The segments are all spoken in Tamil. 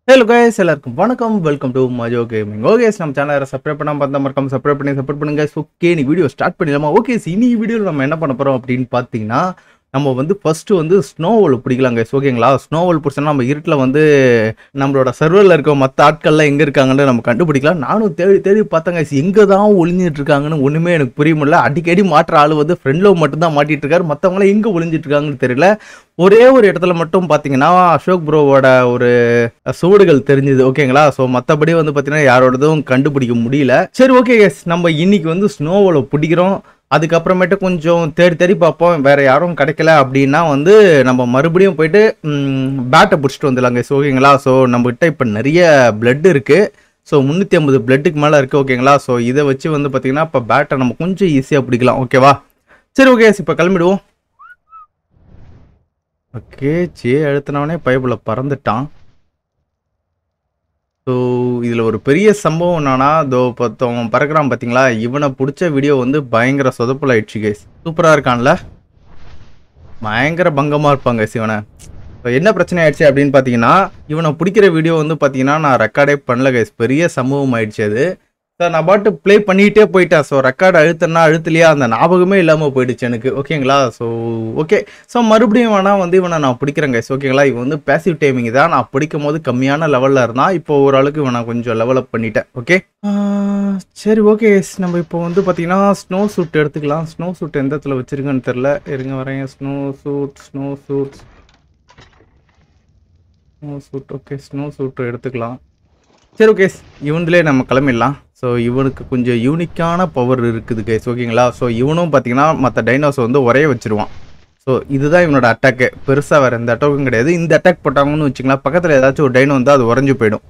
ஹலோ கைஸ் எல்லாருக்கும் வணக்கம் welcome to Majo gaming okay நம்ம சேனலை சப்ஸ்கிரைப் பண்ணாம பார்த்தா மறக்காம சப்ஸ்கிரைப் பண்ணி சப்போர்ட் பண்ணுங்க ஓகே நீ வீடியோ ஸ்டார்ட் பண்ணிடலாமா ஓகே இன்னைக்கு வீடியோவில் நம்ம என்ன பண்ண போறோம் அப்படின்னு பார்த்தீங்கன்னா நம்ம வந்து ஃபர்ஸ்ட் வந்து ஸ்னோவல் பிடிக்கலாம் கைஸ் ஓகேங்களா ஸ்னோவல் பிடிச்சோன்னா நம்ம இருட்டில் வந்து நம்மளோட சர்வரில் இருக்க மற்ற ஆட்கள்லாம் எங்கே இருக்காங்கன்னு நம்ம கண்டுபிடிக்கலாம் நானும் தேடி தேடி பார்த்தேன் கைஸ் எங்கே தான் ஒளிஞ்சிட்டு இருக்காங்கன்னு ஒன்றுமே எனக்கு புரிய முடியல அடிக்கடி மாற்ற ஆள் வந்து ஃப்ரெண்டில் மட்டும்தான் மாட்டிட்டு இருக்காரு மற்றவங்களாம் எங்கே ஒளிஞ்சிட்டு இருக்காங்கன்னு தெரியல ஒரே ஒரு இடத்துல மட்டும் பார்த்தீங்கன்னா அசோக் ப்ரோவோட ஒரு சுவடுகள் தெரிஞ்சுது ஓகேங்களா ஸோ மற்றபடி வந்து பார்த்தீங்கன்னா யாரோடதும் கண்டுபிடிக்க முடியல சரி ஓகே எஸ் நம்ம இன்னைக்கு வந்து ஸ்னோவில் பிடிக்கிறோம் அதுக்கப்புறமேட்டு கொஞ்சம் தேடி தேடி பார்ப்போம் வேற யாரும் கிடைக்கல அப்படின்னா வந்து நம்ம மறுபடியும் போயிட்டு பேட்டை பிடிச்சிட்டு வந்துடலாங்க ஸோ ஓகேங்களா ஸோ நம்மகிட்ட இப்போ நிறைய பிளட் இருக்கு ஸோ முந்நூற்றி ஐம்பது பிளட்டுக்கு மேலே இருக்குது ஓகேங்களா ஸோ இதை வச்சு வந்து பார்த்தீங்கன்னா இப்போ பேட்டை நம்ம கொஞ்சம் ஈஸியாக பிடிக்கலாம் ஓகேவா சரி ஓகே இப்போ கிளம்பிடுவோம் ஓகே சே அழுத்தினவனே பைப்பில் பறந்துட்டான் ஸோ இதில் ஒரு பெரிய சம்பவம் என்னன்னா இதோ பார்த்தவன் பறக்கிறான் பார்த்தீங்களா இவனை பிடிச்ச வீடியோ வந்து பயங்கர சொதப்பல் ஆயிடுச்சு கைஸ் சூப்பராக இருக்கான்ல பயங்கர பங்கமாக இருப்பாங்க சிவனை இப்போ என்ன பிரச்சனை ஆயிடுச்சு அப்படின்னு பார்த்தீங்கன்னா இவனை பிடிக்கிற வீடியோ வந்து பார்த்தீங்கன்னா நான் ரெக்கார்டே பண்ணல கைஸ் பெரிய சம்பவம் ஆயிடுச்சு அது சார் நான் பாட்டு ப்ளே பண்ணிகிட்டே போயிட்டேன் ஸோ ரெக்கார்டு அழுத்தனா அழுத்தலையா அந்த ஞாபகமே இல்லாமல் போயிடுச்சு எனக்கு ஓகேங்களா ஸோ ஓகே ஸோ மறுபடியும் வேணால் வந்து இவனை நான் பிடிக்கிறேன் கைஸ் ஓகேங்களா இவன் வந்து பேசிவ் டைமிங் தான் நான் பிடிக்கும் போது கம்மியான லெவலில் இருந்தான் இப்போ ஓரளவுக்கு இவனை கொஞ்சம் லெவலப் பண்ணிட்டேன் ஓகே சரி ஓகே நம்ம இப்போ வந்து பார்த்தீங்கன்னா ஸ்னோ சூட் எடுத்துக்கலாம் ஸ்னோ சூட் எந்த இடத்துல வச்சிருக்கேன்னு தெரில இருங்க வரேன் snow suit snow suit snow suit okay snow suit எடுத்துக்கலாம் சரி ஓகே இவன்லேயே நம்ம கிளம்பிடலாம் ஸோ இவனுக்கு கொஞ்சம் யூனிக்கான பவர் இருக்குது கேஸ் ஓகேங்களா ஸோ இவனும் பார்த்தீங்கன்னா மற்ற டைனோஸ் வந்து ஒரே வச்சிருவான் ஸோ இதுதான் இவனோட அட்டாக்கு பெருசாக வேறு எந்த அட்டாக்கும் கிடையாது இந்த அட்டாக் போட்டாங்கன்னு வச்சுங்களா பக்கத்தில் ஏதாச்சும் ஒரு டைனோ வந்து அது உறைஞ்சு போயிடும்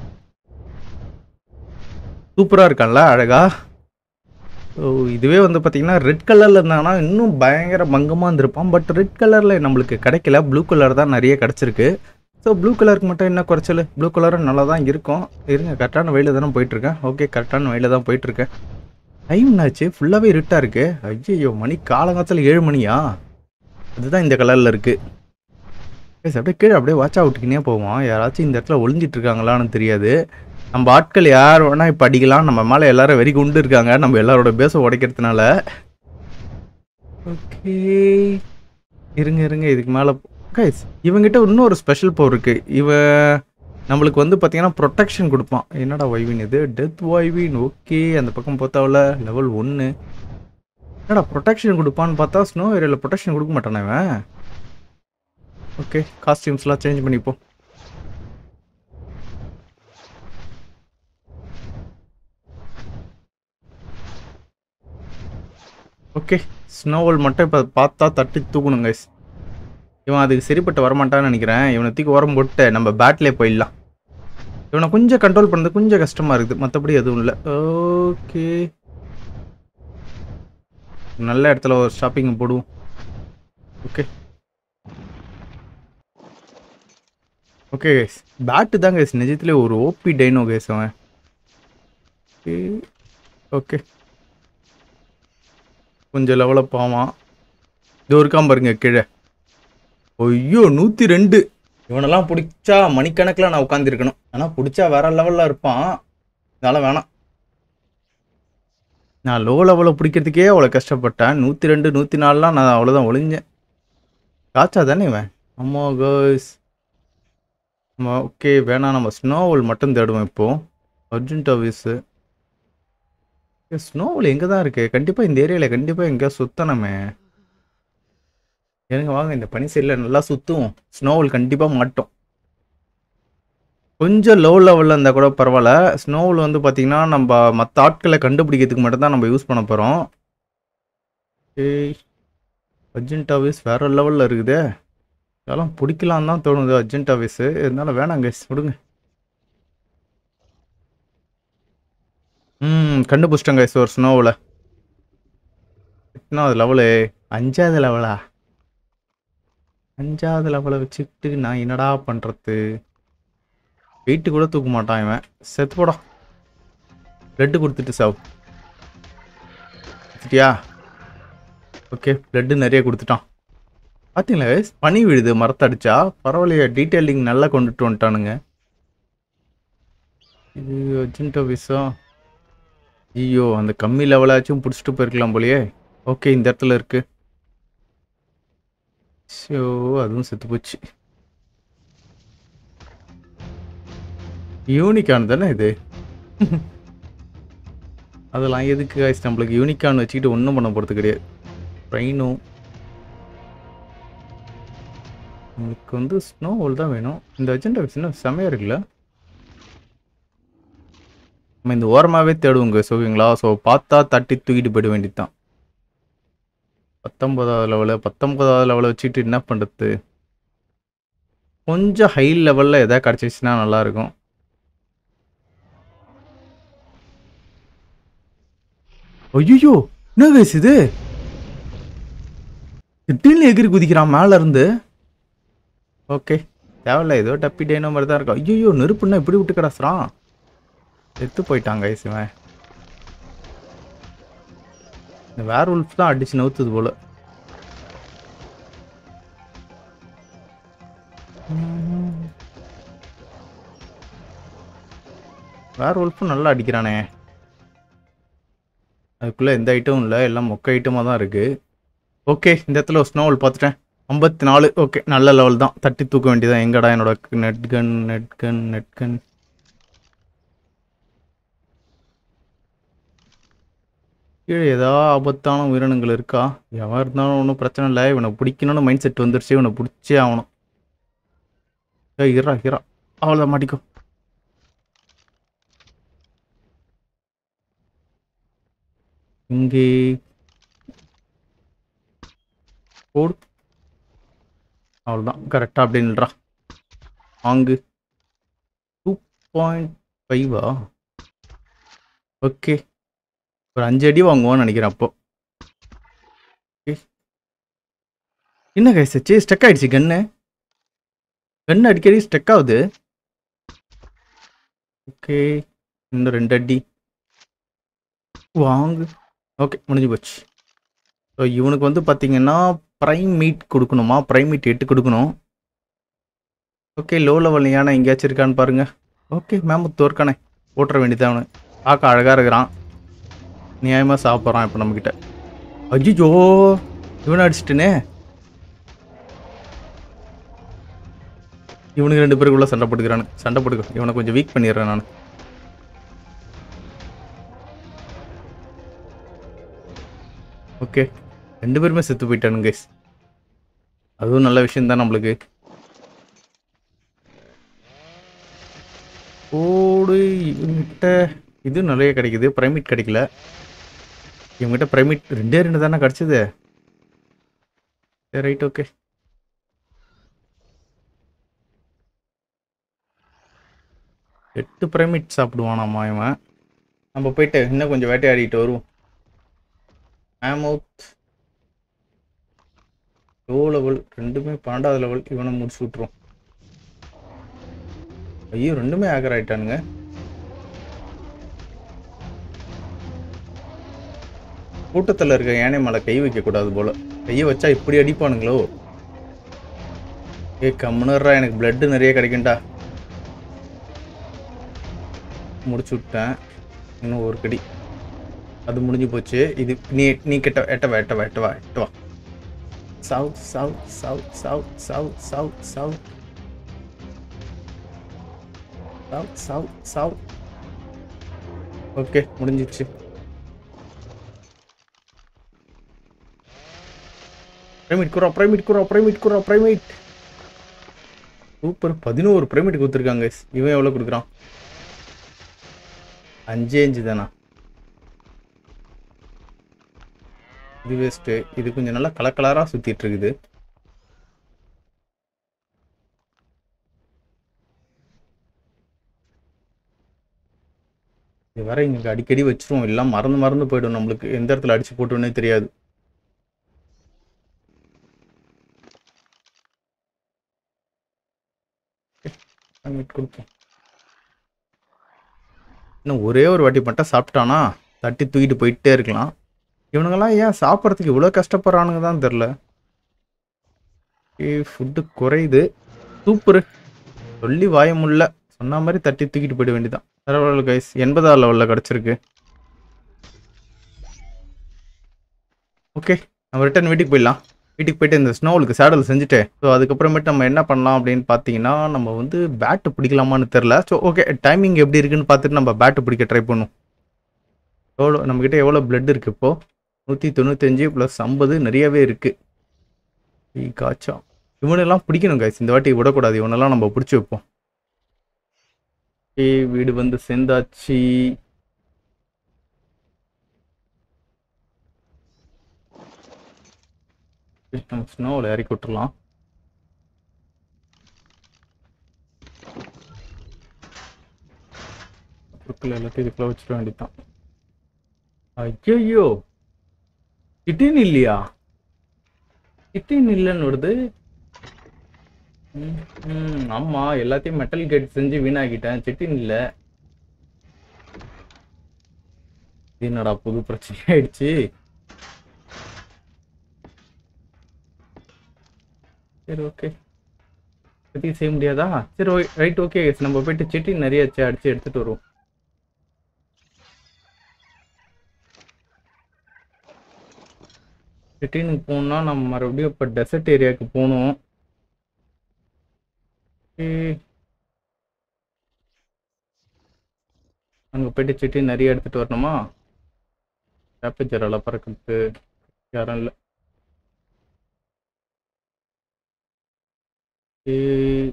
சூப்பராக இருக்கான்ல அழகா ஸோ இதுவே வந்து பார்த்தீங்கன்னா ரெட் கலரில் இருந்தாங்கன்னா இன்னும் பயங்கர பங்கமாக இருந்திருப்பான் பட் ரெட் கலரில் நம்மளுக்கு கிடைக்கல ப்ளூ கலர் தான் நிறைய கிடச்சிருக்கு ஸோ ப்ளூ கலருக்கு மட்டும் என்ன குறைச்சல் ப்ளூ கலரும் நல்லா தான் இருக்கும் இருங்க கரெக்டான வெயில தானே போயிட்டுருக்கேன் ஓகே கரெக்டான வெயில தான் போயிட்டுருக்கேன் டைம் என்னாச்சு ஃபுல்லாகவே இருட்டாக இருக்குது ஐயோ மணி காலங்காலத்தில் ஏழு மணியா அதுதான் இந்த கலரில் இருக்குது பேச அப்படியே கீழே அப்படியே வாட்ச் அவுட்டுக்குனே போவோம் யாராச்சும் இந்த இடத்துல ஒளிஞ்சிட்டு இருக்காங்களான்னு தெரியாது நம்ம ஆட்கள் யார் வேணால் இப்போ அடிக்கலாம் நம்ம மேலே எல்லாரும் வெறி குண்டு இருக்காங்க நம்ம எல்லாரோட பேச உடைக்கிறதுனால ஓகே இருங்க இருங்க இதுக்கு மேலே கைஸ் இவங்கிட்ட இன்னும் ஒரு ஸ்பெஷல் பவர் இருக்கு இவ நம்மளுக்கு வந்து பார்த்தீங்கன்னா ப்ரொடெக்ஷன் கொடுப்பான் என்னடா வைவின் இது டெத் வைவின் ஓகே அந்த பக்கம் பார்த்தாவில் லெவல் ஒன்று என்னடா ப்ரொடெக்ஷன் கொடுப்பான்னு பார்த்தா ஸ்னோ ஏரியாவில் ப்ரொடெக்ஷன் கொடுக்க மாட்டானே இவன் ஓகே காஸ்டியூம்ஸ்லாம் சேஞ்ச் பண்ணிப்போம் ஓகே ஸ்னோவல் மட்டும் இப்போ பார்த்தா தட்டி தூக்கணும் கைஸ் இவன் அதுக்கு சரிப்பட்டு வரமாட்டான்னு நினைக்கிறேன் இவனை தூக்கி உரம் போட்டு நம்ம பேட்லேயே போயிடலாம் இவனை கொஞ்சம் கண்ட்ரோல் பண்ணுறது கொஞ்சம் கஷ்டமாக இருக்குது மற்றபடி எதுவும் இல்லை ஓகே நல்ல இடத்துல ஒரு ஷாப்பிங் போடுவோம் ஓகே ஓகே கைஸ் பேட்டு தான் கைஸ் நிஜத்துலேயே ஒரு ஓபி டைனோ கைஸ் அவன் ஓகே ஓகே கொஞ்சம் லெவலப் ஆவான் இது இருக்காம பாருங்க கீழே ஐயோ நூற்றி ரெண்டு இவனெல்லாம் பிடிச்சா மணிக்கணக்கில் நான் உட்காந்துருக்கணும் ஆனால் பிடிச்சா வேற லெவலில் இருப்பான் அதனால் வேணாம் நான் லோ லெவலில் பிடிக்கிறதுக்கே அவ்வளோ கஷ்டப்பட்டேன் நூற்றி ரெண்டு நூற்றி நாலுலாம் நான் அவ்வளோதான் ஒளிஞ்சேன் காய்ச்சா தானே இவன் அம்மா கேர்ஸ் நம்ம ஓகே வேணாம் நம்ம ஸ்னோவல் மட்டும் தேடுவோம் இப்போது அர்ஜென்ட் ஆஃபீஸு ஸ்னோவில் எங்கே தான் இருக்குது கண்டிப்பாக இந்த ஏரியாவில் கண்டிப்பாக எங்கேயா சுத்தணுமே எனக்கு வாங்க இந்த பனி சைடில் நல்லா சுற்றுவோம் ஸ்னோவில் கண்டிப்பாக மாட்டோம் கொஞ்சம் லோ லெவலில் இருந்தால் கூட பரவாயில்ல ஸ்னோவில் வந்து பார்த்திங்கன்னா நம்ம மற்ற ஆட்களை கண்டுபிடிக்கிறதுக்கு மட்டும்தான் நம்ம யூஸ் பண்ண போகிறோம் ஏய் அர்ஜென்ட் ஆஃபீஸ் வேறு லெவலில் இருக்குதே இதெல்லாம் பிடிக்கலாம் தான் தோணுது அர்ஜென்ட் ஆஃபீஸு இருந்தாலும் வேணாங்க விடுங்க ம் கண்டுபிடிச்சிட்டேங்க கைஸ் ஒரு ஸ்னோவில் எத்தனாவது லெவலு அஞ்சாவது லெவலா அஞ்சாவது லெவலை வச்சுக்கிட்டு நான் என்னடா பண்ணுறது வெயிட்டு கூட தூக்க மாட்டான் இவன் செத்து போடா பிளட்டு கொடுத்துட்டு சாவு கொடுத்துட்டியா ஓகே பிளட்டு நிறைய கொடுத்துட்டான் பார்த்தீங்களா guys? பனி விழுது மரத்தடிச்சா பரவாயில்லையா டீட்டெயிலிங் நல்லா கொண்டுட்டு வந்துட்டானுங்க இது அர்ஜென்ட் ஆஃபீஸா ஐயோ அந்த கம்மி லெவலாச்சும் பிடிச்சிட்டு போயிருக்கலாம் போலயே ஓகே இந்த இடத்துல இருக்கு ஷோ அதுவும் செத்து போச்சு யூனிகான் தானே இது அதெல்லாம் எதுக்கு guys நம்மளுக்கு யூனிகான் வச்சுக்கிட்டு ஒன்றும் பண்ண போகிறது கிடையாது ட்ரெயினும் நம்மளுக்கு வந்து ஸ்னோ ஹோல் தான் வேணும் இந்த அஜெண்டா இன்னும் செமையாக இருக்குல்ல நம்ம இந்த ஓரமாகவே தேடுவோங்க ஓகேங்களா ஸோ பார்த்தா தட்டி தூக்கிட்டு போயிட வேண்டியது தான் பத்தொன்பதாவது லெவலு பத்தொன்பதாவது லெவலை வச்சுட்டு என்ன பண்ணுறது கொஞ்சம் ஹை லெவலில் எதாவது கிடச்சிச்சுன்னா நல்லாயிருக்கும் ஐயோ என்ன வயசு இது திடீர்னு எகிரி குதிக்கிறான் மேல இருந்து ஓகே தேவையில்ல ஏதோ டப்பி டேனோ மாதிரி தான் இருக்கும் ஐயோ நெருப்புன்னா இப்படி விட்டு கிடக்குறான் செத்து போயிட்டாங்க guys இவன் இந்த வேர் உல்ஃப் தான் அடிச்சு நவுத்துது போல வேர் உல்ஃபும் நல்லா அடிக்கிறானே அதுக்குள்ளே எந்த ஐட்டமும் இல்லை எல்லாம் மொக்க ஐட்டமாக தான் இருக்குது ஓகே இந்த இடத்துல ஒரு ஸ்னோவல் பார்த்துட்டேன் ஐம்பத்தி நாலு ஓகே நல்ல லெவல் தான் தட்டி தூக்க வேண்டியதான் எங்கடா என்னோட net gun net gun net gun கீழே ஏதாவது ஆபத்தான உயிரினங்கள் இருக்கா எவன் இருந்தாலும் ஒன்றும் பிரச்சனை இல்லை இவனை பிடிக்கணும்னு மைண்ட் செட் வந்துருச்சு இவனை பிடிச்சே ஆகணும் ஏய் இரா இரா அவ்வளோதான் மாட்டிக்கோ இங்கே போடு அவ்வளோதான் கரெக்டாக அப்படி நில்றா வாங்கு டூ பாயிண்ட் ஃபைவா ஓகே ஒரு அஞ்சு அடி வாங்குவோன்னு நினைக்கிறேன் அப்போ Okay. என்ன கைசாச்சு ஸ்டக் ஆயிடுச்சு கன்னு கன்னு அடிக்கடி ஸ்டக் ஆகுது ஓகே இன்னும் ரெண்டு அடி வாங்கு ஓகே முடிஞ்சு போச்சு ஸோ இவனுக்கு வந்து பார்த்தீங்கன்னா ப்ரைம் மீட் கொடுக்கணுமா ப்ரைம் மீட் எட்டு கொடுக்கணும் ஓகே லோ லெவல் யானை எங்கேயாச்சும் இருக்கான்னு பாருங்க ஓகே மேமத்து இருக்கானே ஓட்டுற வேண்டியதான் அவனு பார்க்க அழகாக இருக்கிறான் நியாயமாக சாப்பிட்றான் இப்போ நம்மக்கிட்ட அஜிஜோ இவனை அடிச்சிட்டனே இவனுக்கு ரெண்டு பேருக்குள்ள சண்டை போட்டுக்கிறானு சண்டை போட்டுக்க இவனை கொஞ்சம் வீக் பண்ணிடுறேன் நான் ஓகே ரெண்டு பேருமே செத்து போயிட்டானுங்க guys. அதுவும் நல்ல விஷயம் தான் நம்மளுக்கு ஓடு இவங்கிட்ட இது நிறைய கிடைக்குது பிரைமேட் கிடைக்கல இவங்ககிட்ட பிரைமேட் ரெண்டே ரெண்டு தானே கிடச்சிது சரி ரைட் ஓகே எட்டு பிரைமேட் சாப்பிடுவானாமா இவன் நம்ம போயிட்டு இன்னும் கொஞ்சம் வேட்டையாடிட்டு வருவோம் ஆமவுத் லோ லெவல் ரெண்டுமே பன்னெண்டாவது லெவல் இவனை முடிச்சு விட்ருவோம் ஐயோ ரெண்டுமே ஆகர் ஆயிட்டானுங்க கூட்டத்தில் இருக்க யானை மேலே கை வைக்கக்கூடாது போல கையை வச்சா இப்படி அடிப்பானுங்களோ ஏ கம்முனர்ரா எனக்கு பிளட்டு நிறைய கிடைக்கும்டா முடிச்சு விட்டேன் இன்னும் ஒரு கடி அது முடிஞ்சு போச்சு இது நீ நீ கிட்ட எட்டவா எட்டவா எட்டவா எட்டவா சவு சவு சவு சவு சவு சவு சவு சவு சவு சவு ஓகே முடிஞ்சிச்சு பிரைமேட் குரா பிரைமேட் குரா பிரைமேட் குரா பிரைமேட் சூப்பர் பதினோரு பிரைமேட் கொடுத்துருக்காங்க இவன் எவ்வளோ கொடுக்குறான் அஞ்சே அஞ்சு தானா இது வேஸ்ட்டு இது கொஞ்சம் நல்லா கலர் கலராக சுற்றிட்டு இருக்குது இது வேற இங்கே அடிக்கடி வச்சிருவோம் எல்லாம் மறந்து மறந்து போயிடும் நம்மளுக்கு எந்த இடத்துல அடிச்சு போட்டோன்னே தெரியாது மீட் கொடுப்போம் இன்னும் ஒரே ஒரு வாட்டி மட்டும் சாப்பிட்டானா தட்டி தூக்கிட்டு போயிட்டே இருக்கலாம் இவனுங்கெல்லாம் ஏன் சாப்பிட்றதுக்கு இவ்வளோ கஷ்டப்படுறானுங்க தான் தெரில ஏ ஃபுட்டு குறையுது சூப்பரு சொல்லி வாய முடியல சொன்ன மாதிரி தட்டி தூக்கிட்டு போயிட வேண்டியதான் பரவாயில்ல கைஸ் எண்பதாம் லெவலில் கிடச்சிருக்கு ஓகே நம்ம ரிட்டர்ன் வீட்டுக்கு போயிடலாம் வீட்டுக்கு போயிட்டு இந்த ஸ்னோவுக்கு சேடல் செஞ்சுட்டு ஸோ அதுக்கப்புறமேட்டு நம்ம என்ன பண்ணலாம் அப்படின்னு பார்த்தீங்கன்னா நம்ம வந்து பேட்டு பிடிக்கலாமான்னு தெரில ஸோ ஓகே டைமிங் எப்படி இருக்குன்னு பார்த்துட்டு நம்ம பேட்டு பிடிக்க ட்ரை பண்ணுவோம் எவ்வளோ நம்மக்கிட்ட எவ்வளோ பிளட் இருக்குது இப்போது நூற்றி தொண்ணூத்தஞ்சு ப்ளஸ் ஐம்பது நிறையவே இருக்குது காய்ச்சா இவனெல்லாம் பிடிக்கணும் கைஸ் இந்த வாட்டி விடக்கூடாது இவனெல்லாம் நம்ம பிடிச்சி வைப்போம் ஏய் வீடு வந்து சேர்ந்தாச்சு ஏய், நம்ம ஸ்னோவில் இறக்கி விட்டுறலாம் பொருட்கள் எல்லாத்தையும் இதுக்குள்ள வச்சிட வேண்டியதுதான் ஐயோ கிட்டின் இல்லையா கிட்டின் இல்லைன்னு வருது ம், ம், ஆமா எல்லாத்தையும் மெட்டல் கேட் செஞ்சு வீணாக்கிட்டேன் சிட்டின் இல்ல இது என்னடா புது பிரச்சனை ஆயிடுச்சு சரி ஓகே பத்தி செய்ய முடியாதா சரி ரைட் ஓகே நம்ம போயிட்டு சிட்டின் நிறைய வச்சு அடிச்சு எடுத்துட்டு வருவோம் சிட்டினுக்கு போகணும்னா நம்ம மறுபடியும் இப்போ டெசர்ட் ஏரியாவுக்கு போகணும் ஏய். அங்க போயிட்டு சிட்டி நிறைய எடுத்துட்டு வரணுமா டேப்பேச்சர் எல்லாம் பறக்கிறது யாரும் இல்லை ஏய்.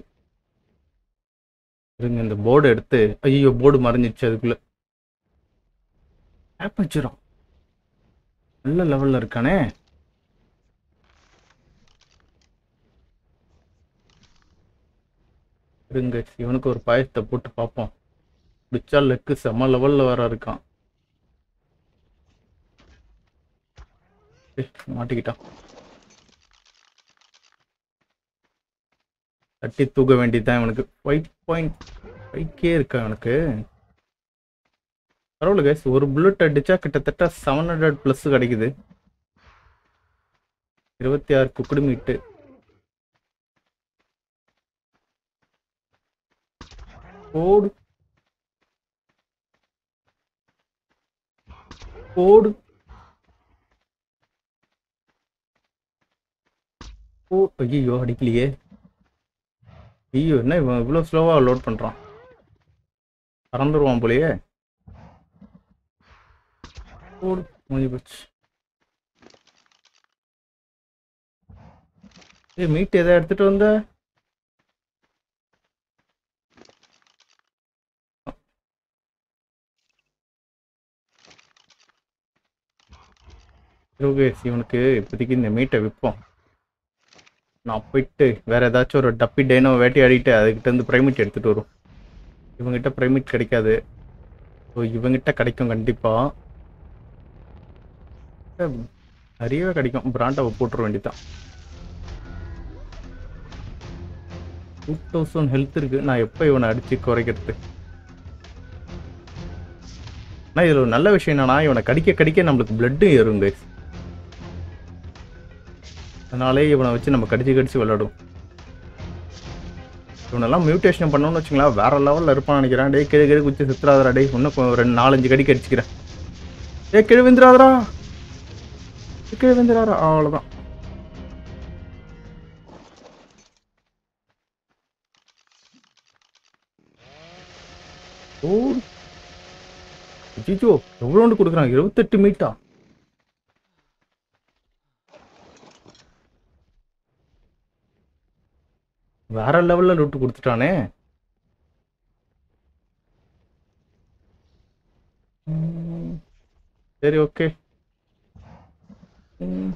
இருங்க இந்த போர்டு எடுத்து ஐயோ போர்டு மறைஞ்சிடுச்சு அதுக்குள்ள டேப்பேச்சரா நல்ல லெவல்ல இருக்கானே இருங்க இவனுக்கு ஒரு பாயசத்தை போட்டு பார்ப்போம் பிடிச்சா லெக்கு செம லெவல்ல வர இருக்கான் ஏய், மாட்டிக்கிட்டான் தட்டி தூக்க வேண்டியதுதான் இவனுக்கு ஃபைவ் பாயிண்ட் ஃபைவ்கே இருக்கா இவனுக்கு பரவாயில்ல கைஸ் ஒரு புல்லட் அடிச்சா கிட்டத்தட்ட செவன் ஹண்ட்ரட் ப்ளஸ் கிடைக்குது இருபத்தி ஆறு குக்குடு மீட்டு போடு போடு ஓ ஐயோ அடிக்கலையே ஐயோ என்ன இவன் இவ்வளோ ஸ்லோவாக லோட் பண்ணுறான் பறந்துருவான் போலயே போடு முடிஞ்சு போச்சு ஏய் மீட் எதை எடுத்துட்டு வந்த யோகேஷ் இவனுக்கு இப்போதைக்கு இந்த மீட்டை விற்போம் நான் போயிட்டு வேற ஏதாச்சும் ஒரு டப்பி டைனோ வேட்டி ஆடிட்டு அதுக்கிட்ட இருந்து பிரைமேட் எடுத்துட்டு வரும் இவங்கிட்ட பிரைமேட் கிடைக்காது ஸோ இவங்கிட்ட கிடைக்கும் கண்டிப்பா அஹ், நிறையவே கிடைக்கும் பிராண்டாவை போட்டுற வேண்டியதான் டூ தௌசண்ட் ஹெல்த் இருக்கு நான் எப்போ இவனை அடிச்சு குறைக்கிறது ஆனால் இதில் ஒரு நல்ல விஷயம் என்னன்னா இவனை கடிக்க கடிக்க நம்மளுக்கு பிளட்டும் ஏறும் கைஸ் அதனாலே இவனை வச்சு நம்ம கடிச்சு கடிச்சு விளையாடும் இவனெல்லாம் மியூட்டேஷன் பண்ணோம்னு வச்சுங்களேன் வேற லெவலில் இருப்பான்னு நினைக்கிறேன் டேய் கிழ கிழ குச்சி சித்திராதரா டேய் இன்னும் கொ- ரெண்டு நாலஞ்சு கடி கடிச்சுக்கிறேன் ஏ கிழ விந்துராதரா கிழ விந்துராதரா அவ்வளோதான் ஓ ஜிஜோ எவ்வளோண்டு கொடுக்குறான் இருபத்தெட்டு மீட்டா வேற லெவல்ல லூட்டு கொடுத்துட்டானே ம், சரி ஓகே ம்.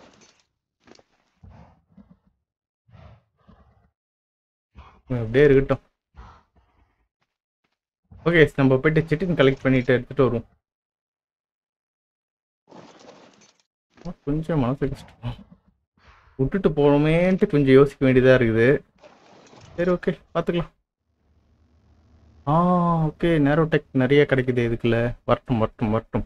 ம், அப்படியே இருக்கட்டும் ஓகே நம்ம போயிட்டு சிட்டின் கலெக்ட் பண்ணிட்டு எடுத்துட்டு வருவோம் ஆ, கொஞ்சம் மனசு கஷ்டம் விட்டுட்டு போகணுமேன்ட்டு கொஞ்சம் யோசிக்க வேண்டியதா இருக்குது சரி ஓகே பார்த்துக்கலாம் ஆ ஓகே நேரோ டெக் நிறைய கிடைக்குது இதுக்குள்ள வரட்டும் வரட்டும் வரட்டும்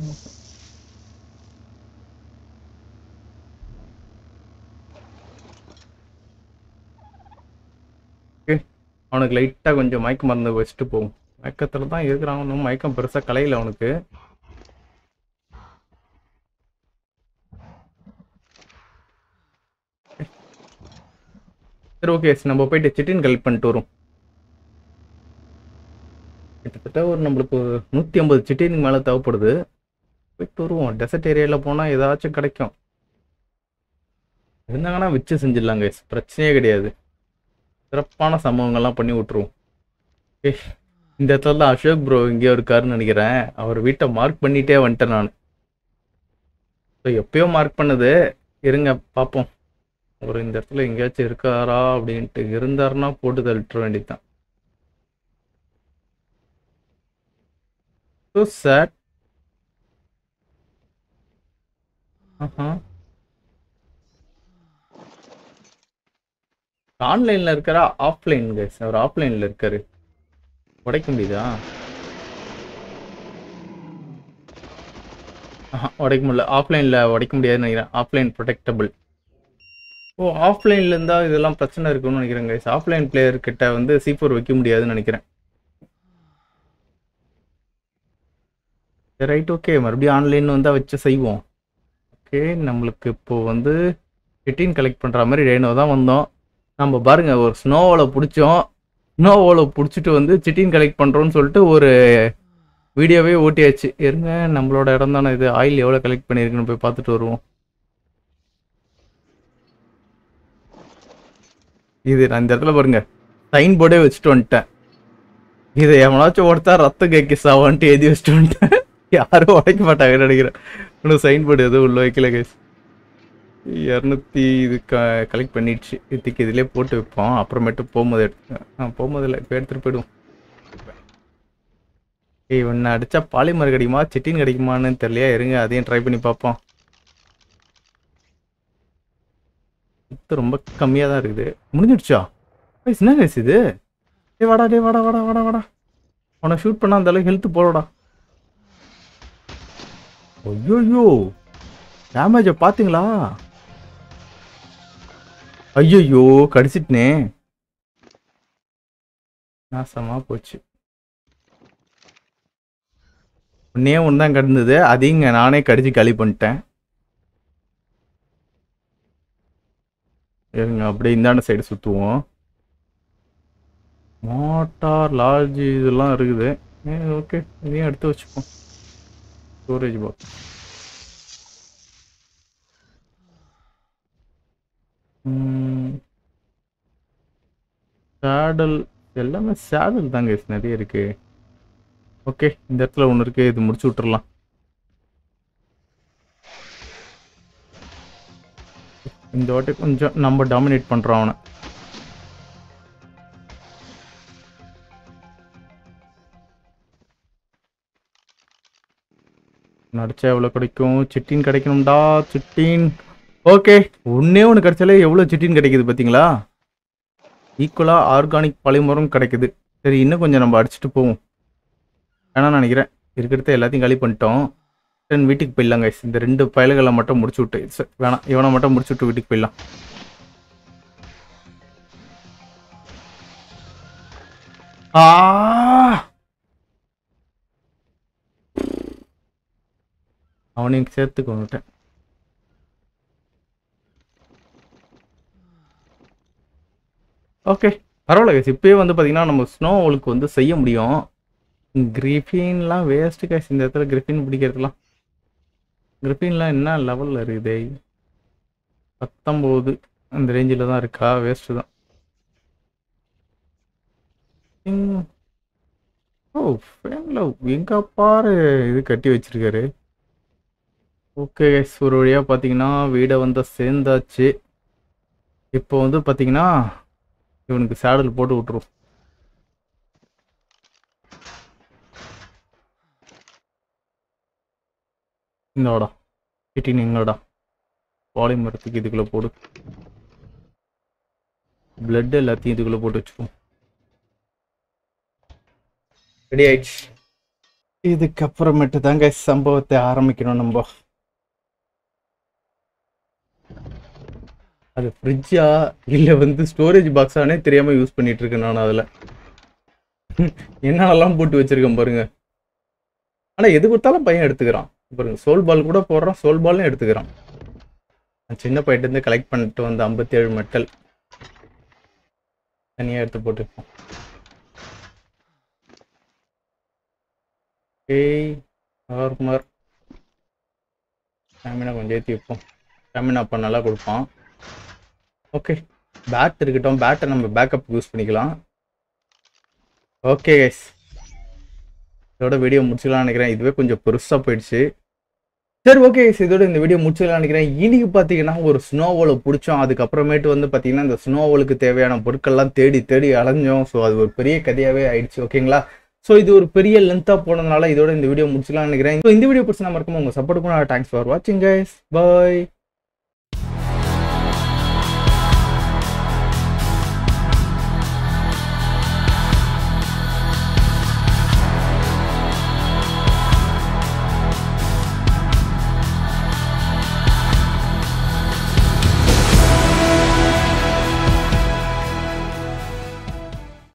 ஓகே அவனுக்கு லைட்டாக கொஞ்சம் மயக்க மருந்து வச்சுட்டு போகும் மயக்கத்தில் தான் இருக்கிறான் ஒன்றும் மயக்கம் பெருசாக கலையில அவனுக்கு சரி ஓகே நம்ம போயிட்டு சிட்டின் கலெக்ட் பண்ணிட்டு வரோம் கிட்டத்தட்ட ஒரு நம்மளுக்கு நூற்றி ஐம்பது சிட்டினுக்கு மேலே தேவைப்படுது போயிட்டு வருவோம் டெசர்ட் ஏரியாவில் போனால் ஏதாச்சும் கிடைக்கும் இருந்தாங்கன்னா வச்சு செஞ்சிடலாம் guys பிரச்சனையே கிடையாது சிறப்பான சம்பவங்கள்லாம் பண்ணி விட்ருவோம் ஏ இந்த இடத்துல தான் அசோக் ப்ரோ இங்கேயோ இருக்காருன்னு நினைக்கிறேன் அவர் வீட்டை மார்க் பண்ணிட்டே வந்துட்டேன் நான் ஸோ எப்பயோ மார்க் பண்ணது இருங்க பார்ப்போம் அவர் இந்த இடத்துல எங்கேயாச்சும் இருக்காரா அப்படின்ட்டு இருந்தாருன்னா போட்டு தள்ளிட்டுற வேண்டியதுதான் ஸோ சேட் ஆஹா ஆன்லைன்ல இருக்காரா ஆஃப்லைன் கைஸ் அவர் ஆஃப்லைன்ல இருக்காரு உடைக்க முடியுதா ஆஹா உடைக்க முடியல ஆஃப்லைன்ல உடைக்க முடியாதுன்னு நினைக்கிறேன் ஆஃப்லைன் ப்ரொடெக்டபிள் ஓ ஆஃப்லைன்ல இருந்தா இதெல்லாம் பிரச்சனை இருக்குன்னு நினைக்கிறேன் கைஸ் ஆஃப்லைன் பிளேயர் கிட்ட வந்து சி ஃபோர் வைக்க முடியாதுன்னு நினைக்கிறேன் ரைட் ஓகே மறுபடியும் ஆன்லைன் வந்தா வச்சு செய்வோம் ஓகே நம்மளுக்கு இப்போ வந்து எயிட்டீன் கலெக்ட் பண்ற மாதிரி ரேனோ தான் வந்தோம் நம்ம பாருங்க ஒரு ஸ்னோவில் பிடிச்சோம் ஸ்னோவில் பிடிச்சிட்டு வந்து சிட்டின் கலெக்ட் பண்ணுறோன்னு சொல்லிட்டு ஒரு வீடியோவே ஓட்டியாச்சு இருங்க நம்மளோட இடம் தானே இது ஆயில் எவ்வளோ கலெக்ட் பண்ணியிருக்குன்னு போய் பார்த்துட்டு வருவோம் இது நான் இந்த இடத்துல பாருங்க சைன் போர்டே வச்சுட்டு வந்துட்டேன் இதை எவனாச்சும் ஒருத்தா ரத்த கேக்கி சாவான்ட்டு எழுதி வச்சுட்டு வந்துட்டேன் யாரும் உடைக்க மாட்டாங்கன்னு நினைக்கிறேன் இன்னும் சைன் போர்டு எதுவும் உள்ள வைக்கல கேஸ் இரநூத்தி இது க கலெக்ட் பண்ணிடுச்சு இதுக்கு இதிலே போட்டு வைப்போம் அப்புறமேட்டு போகும்போது எடுத்து ஆ போகும்போது இல்லை இப்போ எடுத்துகிட்டு போயிடுவோம் ஏய் இவனை அடித்தா பாலிமர் கிடைக்குமா சிட்டின் கிடைக்குமான்னு தெரியலையா இருங்க அதையும் ட்ரை பண்ணி பார்ப்போம் இது ரொம்ப கம்மியாக தான் இருக்குது முடிஞ்சிடுச்சா ஏய் என்ன கேஸ் இது டே வாடா டே வாடா வாடா வாடா வாடா உன்னை ஷூட் பண்ணா அந்த அளவுக்கு ஹெல்த் போடடா ஐயோ டேமேஜை பார்த்தீங்களா ஐயோ கடிச்சிட்டனே நாசமா போச்சு ஒன்னே ஒன்று தான் கிடந்தது அதையும் நானே கடிச்சு களி பண்ணிட்டேன் இருங்க அப்படியே இந்தாண்ட சைடு சுற்றுவோம் மோட்டார் லார்ஜ் இதெல்லாம் இருக்குது ஓகே இதையும் எடுத்து வச்சுப்போம் ஸ்டோரேஜ் பாக்ஸ் சேடல் எல்லாமே சேடல் தாங்க guys, நிறைய இருக்கு ஓகே இந்த இடத்துல ஒன்று இருக்கு இது முடிச்சு விட்டுறலாம் இந்த வாட்டி கொஞ்சம் நம்ம டாமினேட் பண்றோம் அவனை நடிச்சா எவ்வளோ கிடைக்கும் சிட்டின் கிடைக்கணும்டா சிட்டின் ஓகே ஒன்னே ஒன்று கிடைச்சாலே எவ்வளோ சிட்டின் கிடைக்குது பார்த்தீங்களா ஈக்குவலாக ஆர்கானிக் பழையமரம் கிடைக்குது சரி இன்னும் கொஞ்சம் நம்ம அடிச்சுட்டு போவோம் வேணாம்னு நினைக்கிறேன் இருக்கிறத எல்லாத்தையும் காலி பண்ணிட்டோம் தென் வீட்டுக்கு போயிடலாம் guys இந்த ரெண்டு பயல்களை மட்டும் முடிச்சு விட்டு சரி, வேணாம் இவனை மட்டும் முடிச்சு விட்டு வீட்டுக்கு போயிடலாம் ஆ அவனையும் சேர்த்து கொண்டுட்டேன் ஓகே பரவாயில்ல guys. இப்பயே வந்து பார்த்தீங்கன்னா நம்ம ஸ்னோ அவளுக்கு வந்து செய்ய முடியும் கிரிஃபின்லாம் வேஸ்ட்டு கேஸ் இந்த இடத்துல கிரிஃபின் பிடிக்கிறதுலாம் கிரிஃபின்லாம் என்ன லெவலில் இருக்குது பத்தொம்போது அந்த ரேஞ்சில் தான் இருக்கா வேஸ்ட்டு தான் ம். ஓ ஃபேனில் எங்கே பாரு இது கட்டி வச்சிருக்காரு ஓகே கைஸ் ஒரு வழியாக பார்த்தீங்கன்னா வீடை வந்து சேர்ந்தாச்சு இப்போ வந்து பார்த்தீங்கன்னா இவனுக்கு சேடல் போட்டு விட்ருவோம் இந்தோடா சிட்டின் எங்கடா வாழை மரத்துக்கு இதுக்குள்ளே போடு பிளட் எல்லாத்தையும் இதுக்குள்ளே போட்டு வச்சுப்போம் ரெடி ஆயிடுச்சு இதுக்கப்புறமேட்டு தாங்க சம்பவத்தை ஆரம்பிக்கணும் நம்ம அது ஃப்ரிட்ஜா இல்லை வந்து ஸ்டோரேஜ் பாக்ஸானே தெரியாமல் யூஸ் பண்ணிட்டு இருக்கேன் நான் அதில் என்னென்னலாம் போட்டு வச்சிருக்கேன் பாருங்க ஆனால் எது கொடுத்தாலும் பையன் எடுத்துக்கிறான் பாருங்க சோல் பால் கூட போடுறான் சோல் பாலும் எடுத்துக்கிறான் நான் சின்ன பையன்ட்டு கலெக்ட் பண்ணிட்டு வந்த ஐம்பத்தி ஏழு மெட்டல் தனியாக எடுத்து போட்டுப்போம் ஏய் நார்மர் ஸ்டாமினா கொஞ்சம் ஏற்றி வைப்போம் ஸ்டாமினா அப்போ நல்லா கொடுப்பான் ஓகே பேட் இருக்கட்டும் பேட்டை நம்ம பேக்கப் யூஸ் பண்ணிக்கலாம் ஓகே கைஸ் இதோட வீடியோ முடிச்சுக்கலாம்னு நினைக்கிறேன் இதுவே கொஞ்சம் பெருசாக போயிடுச்சு சரி ஓகே இதோட இந்த வீடியோ முடிச்சுக்கலாம்னு நினைக்கிறேன் இன்னைக்கு பார்த்தீங்கன்னா ஒரு ஸ்னோவாலை பிடிச்சோம் அதுக்கப்புறமேட்டு வந்து பார்த்தீங்கன்னா இந்த ஸ்னோவாலுக்கு தேவையான பொருட்கள்லாம் தேடி தேடி அலைஞ்சோம் ஸோ அது ஒரு பெரிய கதையாகவே ஆயிடுச்சு ஓகேங்களா ஸோ இது ஒரு பெரிய லென்த்தாக போனதுனால இதோட இந்த வீடியோ முடிச்சுக்கலாம்னு நினைக்கிறேன் ஸோ இந்த வீடியோ பிடிச்சி நான் மறக்காம உங்கள் சப்போர்ட் பண்ண தேங்க்ஸ் ஃபார் வாட்சிங் கைஸ் பாய்